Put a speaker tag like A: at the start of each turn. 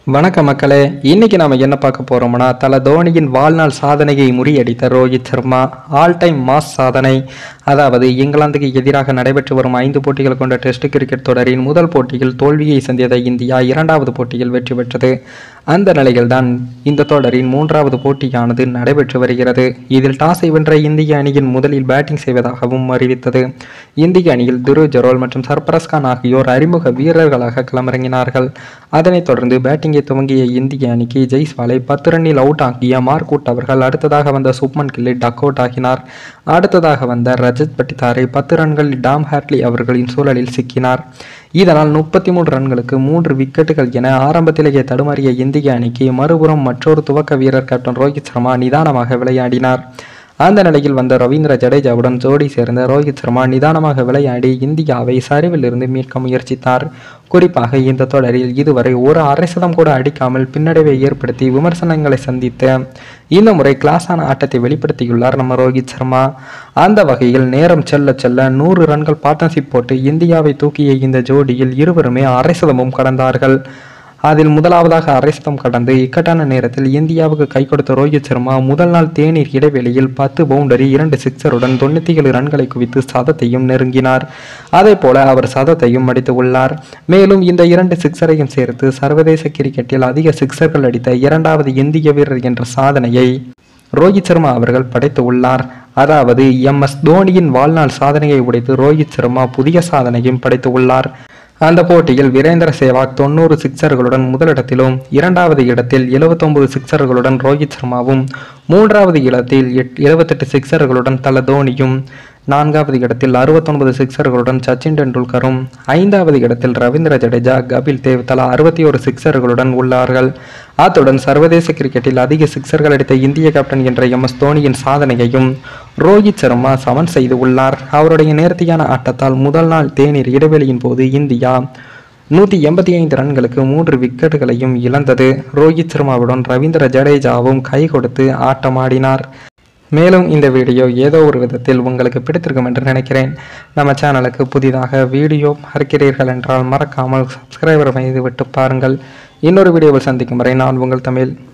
A: வணக்கம் மக்களே இன்னைக்கு நாம என்ன பார்க்க போறோம்னா தல தோனியின் வாழ்நாள் சாதனையை முறியடித்த Rohit Sharma all time mass சாதனை அதாவது இங்கிலாந்துக்கு எதிராக நடைபெற்று வரும் ஐந்து போட்டிகள் கொண்ட டெஸ்ட் கிரிக்கெட் தொடரின் முதல் போட்டியில் தோல்வியை சந்தியத இந்தியா இரண்டாவது போட்டியில் வெற்றி பெற்றது அந்த நிலையில்தான் இந்த தொடரின் மூன்றாவது போட்டியானது நடைபெற்று வருகிறது இதில் டாஸை வென்ற இந்திய அணியின் முதலில் பேட்டிங் செய்வதாகவும் அறிவித்தது இந்திய அணியில் துரு ஜெரோல் மற்றும் சர்பரஸ் கான் ஆகியோர் அறிமுக வீரர்களாக களமிறங்கினார்கள் அதனைத் தொடர்ந்து பேட்டிங்கை துவங்கிய இந்திய அணிக்கு ஜெய்ஸ்வாலை பத்து ரன்னில் அவுட் ஆக்கிய மார்க்கூட் அவர்கள் அடுத்ததாக வந்த சுப்மன் கில்லி டக் அவுட் ஆகினார் அடுத்ததாக வந்த ரஜத் பட்டிதாரை பத்து ரன்களில் டாம் ஹார்ட்லி அவர்களின் சூழலில் சிக்கினார் இதனால் முப்பத்தி மூன்று ரன்களுக்கு மூன்று விக்கெட்டுகள் என ஆரம்பத்திலேயே தடுமாறிய இந்திய அணிக்கு மறுபுறம் மற்றொரு துவக்க வீரர் கேப்டன் ரோஹித் சர்மா நிதானமாக விளையாடினார் அந்த நிலையில் வந்த ரவீந்திர ஜடேஜாவுடன் ஜோடி சேர்ந்த ரோஹித் சர்மா நிதானமாக விளையாடி இந்தியாவை சரிவிலிருந்து மீட்க முயற்சித்தார் குறிப்பாக இந்த தொடரில் இதுவரை ஒரு அரை சதம் கூட அடிக்காமல் பின்னடைவை ஏற்படுத்தி விமர்சனங்களை சந்தித்த இந்த முறை கிளாஸான ஆட்டத்தை வெளிப்படுத்தியுள்ளார் நம்ம ரோஹித் சர்மா அந்த வகையில் நேரம் செல்ல செல்ல நூறு ரன்கள் பார்ட்னர்ஷிப் போட்டு இந்தியாவை தூக்கிய இந்த ஜோடியில் இருவருமே அரை சதமும் கடந்தார்கள் அதில் முதலாவதாக அரைசதம் கடந்து இக்கட்டான நேரத்தில் இந்தியாவுக்கு கை கொடுத்த ரோஹித் சர்மா முதல் நாள் தேநீர் இடைவெளியில் பத்து பவுண்டரி இரண்டு சிக்ஸருடன் தொண்ணூத்தி ஏழு ரன்களை குவித்து சதத்தையும் நெருங்கினார் அதே போல அவர் சதத்தையும் அடித்து உள்ளார் மேலும் இந்த இரண்டு சிக்ஸரையும் சேர்த்து சர்வதேச கிரிக்கெட்டில் அதிக சிக்ஸர்கள் அடித்த இரண்டாவது இந்திய வீரர் என்ற சாதனையை ரோஹித் சர்மா அவர்கள் படைத்து உள்ளார் அதாவது எம் எஸ் தோனியின் வாழ்நாள் சாதனையை உடைத்து ரோஹித் சர்மா புதிய சாதனையும் படைத்து உள்ளார் அந்த போட்டியில் வீரேந்திர சேவாக் தொண்ணூறு சிக்சர்களுடன் முதலிடத்திலும் இரண்டாவது இடத்தில் 79 சிக்சர்களுடன் ரோஹித் சர்மாவும் மூன்றாவது இடத்தில் எழுபத்தெட்டு சிக்சர்களுடன் தல தோனியும் நான்காவது இடத்தில் அறுபத்தொன்பது சிக்சர்களுடன் சச்சின் டெண்டுல்கரும் ஐந்தாவது இடத்தில் ரவீந்திர ஜடேஜா கபில் தேவ் தலா அறுபத்தி ஒரு சிக்சர்களுடன் உள்ளார்கள் அத்துடன் சர்வதேச கிரிக்கெட்டில் அதிக சிக்சர்கள் அடித்த இந்திய கேப்டன் என்ற எம் எஸ் தோனியின் சாதனையையும் ரோஹித் சர்மா சமன் செய்து உள்ளார் அவருடைய நேர்த்தியான ஆட்டத்தால் முதல் நாள் தேநீர் இடைவெளியின் போது இந்தியா நூற்றி எண்பத்தி ஐந்து ரன்களுக்கு மூன்று விக்கெட்டுகளையும் இழந்தது ரோஹித் சர்மாவுடன் ரவீந்திர ஜடேஜாவும் கை கொடுத்து ஆட்டமாடினார் மேலும் இந்த வீடியோ ஏதோ ஒரு விதத்தில் உங்களுக்கு பிடித்திருக்கும் என்று நினைக்கிறேன் நம்ம சேனலுக்கு புதிதாக வீடியோ பார்க்கிறீர்கள் என்றால் மறக்காமல் சப்ஸ்கிரைபர் செய்து விட்டு பாருங்கள் இன்னொரு வீடியோவில் சந்திக்கும் வரை நான் உங்கள் தமிழ்